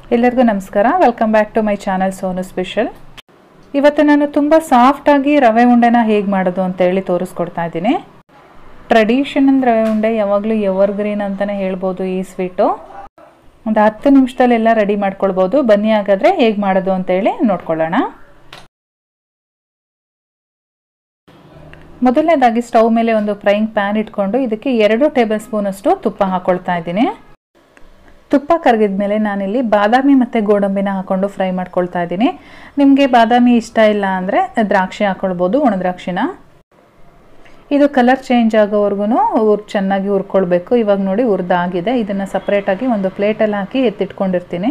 ಎಲ್ಲರಿಗೂ ನಮಸ್ಕಾರ welcome back to my channel Sonu special ಇವತ್ತು ನಾನು ತುಂಬ ಸಾಫ್ಟಾಗಿ ರವೆ ಉಂಡೆನ ಹೇಗೆ ಮಾಡೋದು ಅಂತ ಹೇಳಿ ತೋರಿಸ್ಕೊಡ್ತಾ ಇದ್ದೀನಿ ಟ್ರೆಡಿಷನಲ್ ರವೆ ಉಂಡೆ ಯಾವಾಗಲೂ ಎವರ್ ಗ್ರೀನ್ ಅಂತಲೇ ಹೇಳ್ಬೋದು ಈ ಸ್ವೀಟು ಒಂದು ಹತ್ತು ನಿಮಿಷದಲ್ಲೆಲ್ಲ ರೆಡಿ ಮಾಡ್ಕೊಳ್ಬೋದು ಬನ್ನಿ ಹಾಗಾದರೆ ಹೇಗೆ ಮಾಡೋದು ಅಂತೇಳಿ ನೋಡ್ಕೊಳ್ಳೋಣ ಮೊದಲನೇದಾಗಿ ಸ್ಟವ್ ಮೇಲೆ ಒಂದು ಫ್ರೈಯಿಂಗ್ ಪ್ಯಾನ್ ಇಟ್ಕೊಂಡು ಇದಕ್ಕೆ ಎರಡು ಟೇಬಲ್ ಸ್ಪೂನಷ್ಟು ತುಪ್ಪ ಹಾಕ್ಕೊಳ್ತಾ ಇದ್ದೀನಿ ತುಪ್ಪ ಕರಗಿದ ಮೇಲೆ ನಾನಿಲ್ಲಿ ಬಾದಾಮಿ ಮತ್ತು ಗೋಡಂಬಿನ ಹಾಕ್ಕೊಂಡು ಫ್ರೈ ಮಾಡ್ಕೊಳ್ತಾ ಇದ್ದೀನಿ ನಿಮಗೆ ಬಾದಾಮಿ ಇಷ್ಟ ಇಲ್ಲ ಅಂದರೆ ದ್ರಾಕ್ಷಿ ಹಾಕ್ಕೊಳ್ಬೋದು ಒಣ ದ್ರಾಕ್ಷಿನ ಇದು ಕಲರ್ ಚೇಂಜ್ ಆಗೋವರೆಗೂ ಉರ್ ಚೆನ್ನಾಗಿ ಹುರ್ಕೊಳ್ಬೇಕು ಇವಾಗ ನೋಡಿ ಹುರಿದಾಗಿದೆ ಇದನ್ನು ಸಪ್ರೇಟಾಗಿ ಒಂದು ಪ್ಲೇಟಲ್ಲಿ ಹಾಕಿ ಎತ್ತಿಟ್ಕೊಂಡಿರ್ತೀನಿ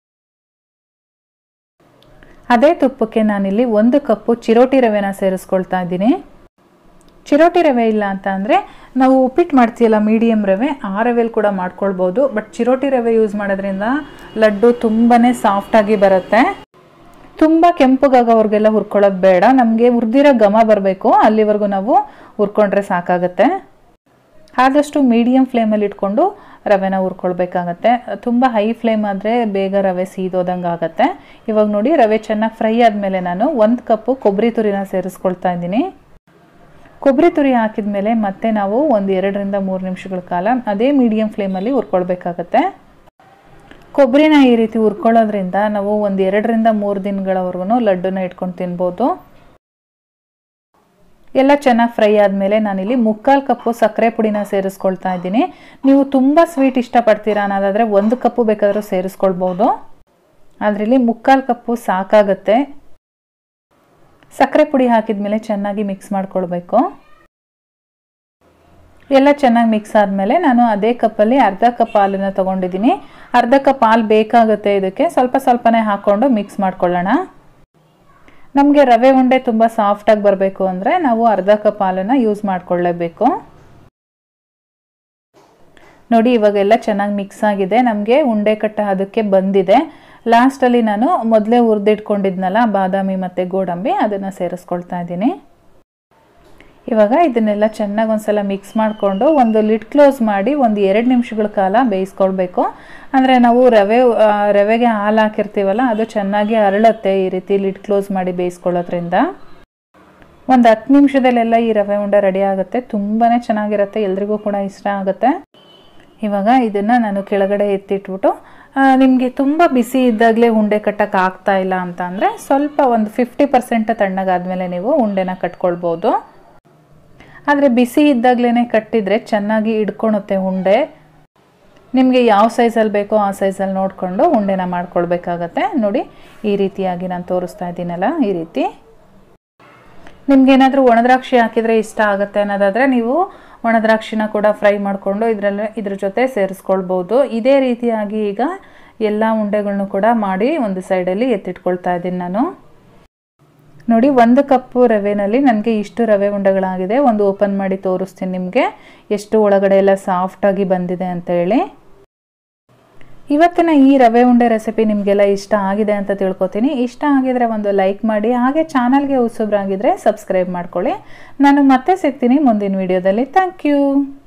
ಅದೇ ತುಪ್ಪಕ್ಕೆ ನಾನಿಲ್ಲಿ ಒಂದು ಕಪ್ಪು ಚಿರೋಟಿ ರವೆನ ಸೇರಿಸ್ಕೊಳ್ತಾ ಇದ್ದೀನಿ ಚಿರೋಟಿ ರವೆ ಇಲ್ಲ ಅಂತ ಅಂದರೆ ನಾವು ಉಪ್ಪಿಟ್ಟು ಮಾಡ್ತೀಯಲ್ಲ ಮೀಡಿಯಮ್ ರವೆ ಆ ರವೆಲಿ ಕೂಡ ಮಾಡ್ಕೊಳ್ಬೋದು ಬಟ್ ಚಿರೋಟಿ ರವೆ ಯೂಸ್ ಮಾಡೋದ್ರಿಂದ ಲಡ್ಡು ತುಂಬಾ ಸಾಫ್ಟಾಗಿ ಬರುತ್ತೆ ತುಂಬ ಕೆಂಪಗಾಗೋವ್ರಿಗೆಲ್ಲ ಹುರ್ಕೊಳ್ಳೋದು ಬೇಡ ನಮಗೆ ಹುರಿದಿರೋ ಘಮ ಬರಬೇಕು ಅಲ್ಲಿವರೆಗೂ ನಾವು ಹುರ್ಕೊಂಡ್ರೆ ಸಾಕಾಗತ್ತೆ ಆದಷ್ಟು ಮೀಡಿಯಮ್ ಫ್ಲೇಮಲ್ಲಿ ಇಟ್ಕೊಂಡು ರವೆನ ಹುರ್ಕೊಳ್ಬೇಕಾಗತ್ತೆ ತುಂಬ ಹೈ ಫ್ಲೇಮ್ ಆದರೆ ಬೇಗ ರವೆ ಸೀದೋದಂಗೆ ಆಗುತ್ತೆ ಇವಾಗ ನೋಡಿ ರವೆ ಚೆನ್ನಾಗಿ ಫ್ರೈ ಆದಮೇಲೆ ನಾನು ಒಂದು ಕಪ್ಪು ಕೊಬ್ಬರಿ ತುರಿನ ಸೇರಿಸ್ಕೊಳ್ತಾ ಇದ್ದೀನಿ ಕೊಬ್ಬರಿ ತುರಿ ಹಾಕಿದ ಮೇಲೆ ಮತ್ತೆ ನಾವು ಒಂದು ಎರಡರಿಂದ ಮೂರು ನಿಮಿಷಗಳ ಕಾಲ ಅದೇ ಮೀಡಿಯಮ್ ಫ್ಲೇಮಲ್ಲಿ ಹುರ್ಕೊಳ್ಬೇಕಾಗತ್ತೆ ಕೊಬ್ಬರಿನ ಈ ರೀತಿ ಹುರ್ಕೊಳ್ಳೋದ್ರಿಂದ ನಾವು ಒಂದು ಎರಡರಿಂದ ಮೂರು ದಿನಗಳವರೆಗೂ ಲಡ್ಡುನ ಇಟ್ಕೊಂಡು ತಿನ್ಬೋದು ಎಲ್ಲ ಚೆನ್ನಾಗಿ ಫ್ರೈ ಆದಮೇಲೆ ನಾನಿಲ್ಲಿ ಮುಕ್ಕಾಲು ಕಪ್ಪು ಸಕ್ಕರೆ ಪುಡಿನ ಸೇರಿಸ್ಕೊಳ್ತಾ ಇದ್ದೀನಿ ನೀವು ತುಂಬ ಸ್ವೀಟ್ ಇಷ್ಟಪಡ್ತೀರಾ ಅನ್ನೋದಾದರೆ ಒಂದು ಕಪ್ಪು ಬೇಕಾದರೂ ಸೇರಿಸ್ಕೊಳ್ಬೋದು ಅದರಲ್ಲಿ ಮುಕ್ಕಾಲು ಕಪ್ಪು ಸಾಕಾಗತ್ತೆ ಸಕ್ಕರೆ ಪುಡಿ ಹಾಕಿದ ಮೇಲೆ ಚೆನ್ನಾಗಿ ಮಿಕ್ಸ್ ಮಾಡ್ಕೊಳ್ಬೇಕು ಎಲ್ಲ ಚೆನ್ನಾಗಿ ಮಿಕ್ಸ್ ಆದಮೇಲೆ ನಾನು ಅದೇ ಕಪ್ಪಲ್ಲಿ ಅರ್ಧ ಕಪ್ ಹಾಲನ್ನು ತೊಗೊಂಡಿದ್ದೀನಿ ಅರ್ಧ ಕಪ್ ಹಾಲು ಬೇಕಾಗುತ್ತೆ ಇದಕ್ಕೆ ಸ್ವಲ್ಪ ಸ್ವಲ್ಪನೇ ಹಾಕ್ಕೊಂಡು ಮಿಕ್ಸ್ ಮಾಡ್ಕೊಳ್ಳೋಣ ನಮಗೆ ರವೆ ಉಂಡೆ ತುಂಬ ಸಾಫ್ಟಾಗಿ ಬರಬೇಕು ಅಂದರೆ ನಾವು ಅರ್ಧ ಕಪ್ ಹಾಲನ್ನು ಯೂಸ್ ಮಾಡ್ಕೊಳ್ಳೇಬೇಕು ನೋಡಿ ಇವಾಗೆಲ್ಲ ಚೆನ್ನಾಗಿ ಮಿಕ್ಸ್ ಆಗಿದೆ ನಮಗೆ ಉಂಡೆ ಕಟ್ಟ ಅದಕ್ಕೆ ಬಂದಿದೆ ಲಾಸ್ಟಲ್ಲಿ ನಾನು ಮೊದಲೇ ಹುರಿದಿಟ್ಕೊಂಡಿದ್ನಲ್ಲ ಬಾದಾಮಿ ಮತ್ತು ಗೋಡಂಬಿ ಅದನ್ನು ಸೇರಿಸ್ಕೊಳ್ತಾ ಇದ್ದೀನಿ ಇವಾಗ ಇದನ್ನೆಲ್ಲ ಚೆನ್ನಾಗಿ ಒಂದ್ಸಲ ಮಿಕ್ಸ್ ಮಾಡಿಕೊಂಡು ಒಂದು ಲಿಡ್ ಕ್ಲೋಸ್ ಮಾಡಿ ಒಂದು ಎರಡು ನಿಮಿಷಗಳ ಕಾಲ ಬೇಯಿಸ್ಕೊಳ್ಬೇಕು ಅಂದರೆ ನಾವು ರವೆ ರವೆಗೆ ಹಾಲು ಹಾಕಿರ್ತೀವಲ್ಲ ಅದು ಚೆನ್ನಾಗಿ ಅರಳುತ್ತೆ ಈ ರೀತಿ ಲಿಡ್ ಕ್ಲೋಸ್ ಮಾಡಿ ಬೇಯಿಸ್ಕೊಳ್ಳೋದ್ರಿಂದ ಒಂದು ಹತ್ತು ನಿಮಿಷದಲ್ಲೆಲ್ಲ ಈ ರವೆ ಉಂಡೆ ರೆಡಿ ಆಗುತ್ತೆ ತುಂಬಾ ಚೆನ್ನಾಗಿರುತ್ತೆ ಎಲ್ರಿಗೂ ಕೂಡ ಇಷ್ಟ ಆಗುತ್ತೆ ಇವಾಗ ಇದನ್ನು ನಾನು ಕೆಳಗಡೆ ಎತ್ತಿಟ್ಬಿಟ್ಟು ನಿಮಗೆ ತುಂಬ ಬಿಸಿ ಇದ್ದಾಗಲೇ ಉಂಡೆ ಕಟ್ಟಕ್ಕೆ ಆಗ್ತಾ ಇಲ್ಲ ಅಂತ ಅಂದರೆ ಸ್ವಲ್ಪ ಒಂದು ಫಿಫ್ಟಿ ಪರ್ಸೆಂಟ್ ತಣ್ಣಗಾದ್ಮೇಲೆ ನೀವು ಉಂಡೆನ ಕಟ್ಕೊಳ್ಬೋದು ಆದರೆ ಬಿಸಿ ಇದ್ದಾಗಲೇ ಕಟ್ಟಿದರೆ ಚೆನ್ನಾಗಿ ಹಿಡ್ಕೊಳುತ್ತೆ ಉಂಡೆ ನಿಮಗೆ ಯಾವ ಸೈಜಲ್ಲಿ ಬೇಕೋ ಆ ಸೈಜಲ್ಲಿ ನೋಡಿಕೊಂಡು ಉಂಡೆನ ಮಾಡ್ಕೊಳ್ಬೇಕಾಗತ್ತೆ ನೋಡಿ ಈ ರೀತಿಯಾಗಿ ನಾನು ತೋರಿಸ್ತಾ ಇದ್ದೀನಲ್ಲ ಈ ರೀತಿ ನಿಮ್ಗೇನಾದರೂ ಒಣದ್ರಾಕ್ಷಿ ಹಾಕಿದರೆ ಇಷ್ಟ ಆಗುತ್ತೆ ಅನ್ನೋದಾದರೆ ನೀವು ಒಣದ್ರಾಕ್ಷಿನ ಕೂಡ ಫ್ರೈ ಮಾಡಿಕೊಂಡು ಇದರಲ್ಲಿ ಇದ್ರ ಜೊತೆ ಸೇರಿಸ್ಕೊಳ್ಬೋದು ಇದೇ ರೀತಿಯಾಗಿ ಈಗ ಎಲ್ಲ ಉಂಡೆಗಳನ್ನು ಕೂಡ ಮಾಡಿ ಒಂದು ಸೈಡಲ್ಲಿ ಎತ್ತಿಟ್ಕೊಳ್ತಾ ಇದ್ದೀನಿ ನಾನು ನೋಡಿ ಒಂದು ಕಪ್ಪು ರವೆನಲ್ಲಿ ನನಗೆ ಇಷ್ಟು ರವೆ ಉಂಡೆಗಳಾಗಿದೆ ಒಂದು ಓಪನ್ ಮಾಡಿ ತೋರಿಸ್ತೀನಿ ನಿಮಗೆ ಎಷ್ಟು ಒಳಗಡೆ ಎಲ್ಲ ಸಾಫ್ಟಾಗಿ ಬಂದಿದೆ ಅಂತ ಹೇಳಿ ಇವತ್ತಿನ ಈ ರವೆ ಉಂಡೆ ರೆಸಿಪಿ ನಿಮಗೆಲ್ಲ ಇಷ್ಟ ಆಗಿದೆ ಅಂತ ತಿಳ್ಕೊತೀನಿ ಇಷ್ಟ ಆಗಿದ್ರೆ ಒಂದು ಲೈಕ್ ಮಾಡಿ ಹಾಗೆ ಚಾನಲ್ಗೆ ಹೊಸಬ್ರಾಗಿದ್ದರೆ ಸಬ್ಸ್ಕ್ರೈಬ್ ಮಾಡ್ಕೊಳ್ಳಿ ನಾನು ಮತ್ತೆ ಸಿಗ್ತೀನಿ ಮುಂದಿನ ವಿಡಿಯೋದಲ್ಲಿ ಥ್ಯಾಂಕ್ ಯು